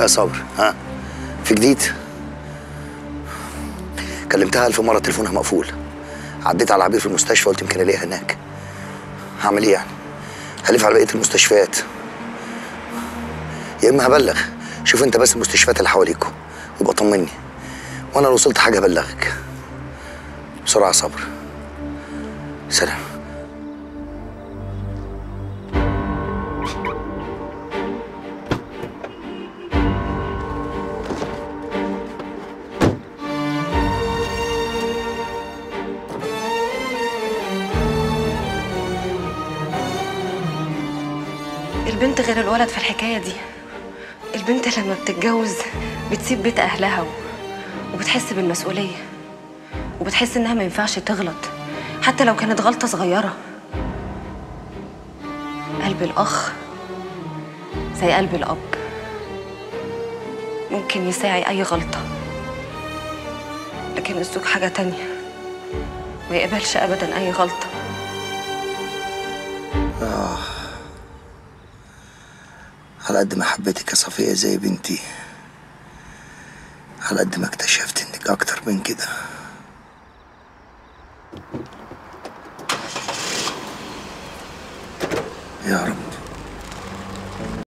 يا صبر ها في جديد كلمتها ألف مرة تليفونها مقفول عديت على عبير في المستشفى قلت يمكن الاقيها هناك هعمل ايه يعني هلف على بقيه المستشفيات يا اما هبلغ شوف انت بس المستشفيات اللي حواليكوا ويبقى طمني وانا لو وصلت حاجه ابلغك بسرعه يا صبر سلام البنت غير الولد في الحكاية دي البنت لما بتتجوز بتسيب بيت أهلها و- وبتحس بالمسؤولية وبتحس إنها ما ينفعش تغلط حتى لو كانت غلطة صغيرة قلب الأخ زي قلب الأب ممكن يساعي أي غلطة لكن الزوج حاجة تانية ما يقبلش أبدا أي غلطة آه على قد ما حبيتك يا صفية زي بنتي على قد ما اكتشفت انك اكتر من كده يا رب